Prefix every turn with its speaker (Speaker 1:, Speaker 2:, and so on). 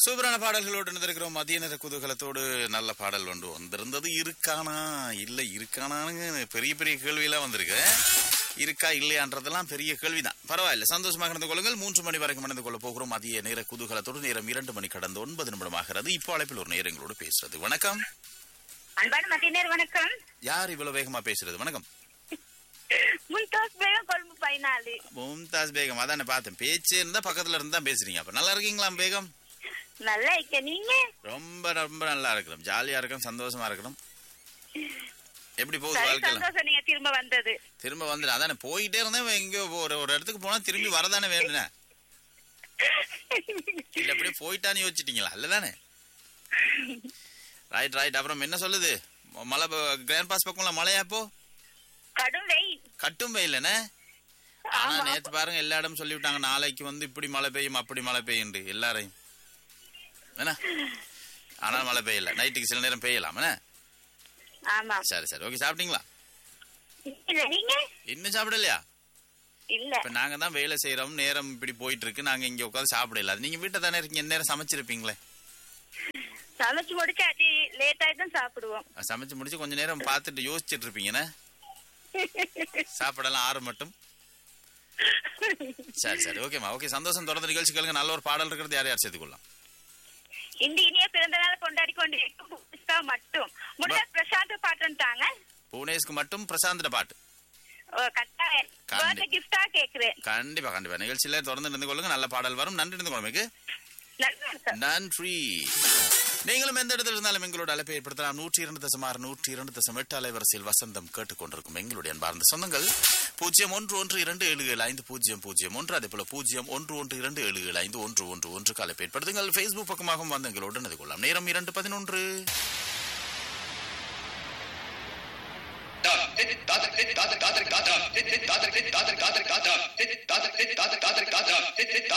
Speaker 1: சூப்பரான பாடல்களோடு இருந்திருக்கிறோம் மதிய நேர குதூகலத்தோடு நல்ல பாடல் ஒன்று வந்திருந்தது இருக்கானா இல்ல இருக்கானான்னு பெரிய பெரிய கேள்வியெல்லாம் வந்திருக்கு இருக்கா இல்லையான்றதெல்லாம் பெரிய கேள்விதான் பரவாயில்ல சந்தோஷமாக நடந்து கொள்ளுங்கள் மூன்று மணி வரைக்கும் நடந்து கொள்ள போகிறோம் மதிய நேர குதூகலத்தோடு நேரம் இரண்டு மணி கடந்து ஒன்பது நிமிடமாகிறது இப்போ அழைப்பில் ஒரு நேரங்களோடு பேசுறது வணக்கம்
Speaker 2: அன்பான மத்தியனர் வணக்கம்
Speaker 1: யார் இவ்வளவு வேகமா பேசுறது வணக்கம்
Speaker 2: முன்தாஸ் பேகம் கொழும்பு பதினாலு
Speaker 1: மும்தாஸ் பேகம் அதானே பார்த்தேன் பேச்சு இருந்தா பக்கத்துல இருந்தா பேசுறீங்க அப்ப நல்லா இருக்கீங்களா பேகம்
Speaker 2: நல்லா இருக்க நீங்க
Speaker 1: ரொம்ப ரொம்ப நல்லா இருக்கிறோம் ஜாலியா இருக்கோம் சந்தோஷமா இருக்கிறோம் எப்படி போகுது
Speaker 2: சரி
Speaker 1: வாழ்க்கையில
Speaker 2: சந்தோஷம் நீங்க திரும்ப வந்தது
Speaker 1: திரும்ப வந்து அதானே போயிட்டே இருந்தேன் எங்கேயோ ஒரு ஒரு இடத்துக்கு போனா திரும்பி வரதானே வேணுனே இல்ல அப்படியே போயிட்டான்னு யோசிச்சிட்டீங்களா அல்லதானே ரைட் ரைட் அப்புறம் என்ன சொல்லுது ம- மழை கிராண்ட் பாஸ் பக்கம்லாம் மழையா இப்போ
Speaker 2: கடும் வெயில்
Speaker 1: கட்டும் வெயிலனே ஆனா
Speaker 2: ஆமா.
Speaker 1: நேத்து பாருங்க எல்லா இடமும் சொல்லி விட்டாங்க நாளைக்கு வந்து இப்படி மழை பெய்யும் அப்படி மழை பெய்யுண்டு எல்லாரையும் என்ன ஆனா மழை பெய்யல நைட்டுக்கு சில நேரம் பெய்யலாம் என்ன
Speaker 2: ஆமா
Speaker 1: சரி சரி ஓகே சாப்பிட்டீங்களா
Speaker 2: இல்ல நீங்க
Speaker 1: இன்னும் சாப்பிடலையா
Speaker 2: இல்ல
Speaker 1: இப்ப நாங்க தான் வேலை செய்யறோம் நேரம் இப்படி போயிட்டு இருக்கு நாங்க இங்க உட்காந்து சாப்பிடல அது நீங்க வீட்டை தானே இருக்கீங்க நேரம் சமைச்சிருப்பீங்களே
Speaker 2: சமைச்சு முடிச்சு அது லேட் ஆயிட்டு தான் சாப்பிடுவோம்
Speaker 1: சமைச்சு முடிச்சு கொஞ்ச நேரம் பார்த்துட்டு யோசிச்சுட்டு இருப்பீங்கண்ணே சாப்பிடலாம் ஆறு மட்டும் சரி சரி ஓகேம்மா ஓகே சந்தோஷம் தொடர்ந்து நிகழ்ச்சிகளுக்கு நல்ல ஒரு பாடல் இருக்கிறது யார் யார் சேர்த்துக்கொள்ளலாம்
Speaker 2: இந்த இனிய பிறந்த நாள் கொண்டாடி கொண்டு இருக்கும் புதுசா மட்டும் முடிஞ்ச பிரசாந்த் பாட்டன் தாங்க
Speaker 1: புவனேஷ்க்கு மட்டும் பிரசாந்திர பாட்டு
Speaker 2: ஓ, கட்டாயம்
Speaker 1: கண்டி-
Speaker 2: பர்த்டே கிஃப்டா கேக்குறேன்
Speaker 1: கண்டிப்பா கண்டிப்பா நிகழ்ச்சியில தொடர்ந்து இருந்து கொள்ளுங்க நல்ல பாடல் வரும் நன்றி இருந்து கொள்ளுங்க
Speaker 2: நல்லா இருக்கு.
Speaker 1: நன்றி நீங்களும் எந்த இடத்துல இருந்தாலும் எங்களோட அழைப்பை ஏற்படுத்தலாம் நூற்றி இரண்டு தசம் ஆறு நூற்றி இரண்டு தசம் எட்டு அலைவரிசையில் வசந்தம் கேட்டுக்கொண்டிருக்கும் எங்களுடைய அன்பார்ந்த சொந்தங்கள் பூஜ்ஜியம் ஒன்று ஒன்று இரண்டு ஏழு ஏழு ஐந்து பூஜ்ஜியம் பூஜ்ஜியம் ஒன்று அதே போல பூஜ்ஜியம் ஒன்று ஒன்று இரண்டு ஏழு ஏழு ஐந்து ஒன்று ஒன்று ஒன்று அழைப்பை ஏற்படுத்துங்கள் ஃபேஸ்புக் பக்கமாகவும் வந்து எங்களோடு இணைந்து கொள்ளலாம் நேரம் இரண்டு பதினொன்று
Speaker 3: Data, data, data, data, data, data, data, data, data, data, data, data, data, data, data, data, data,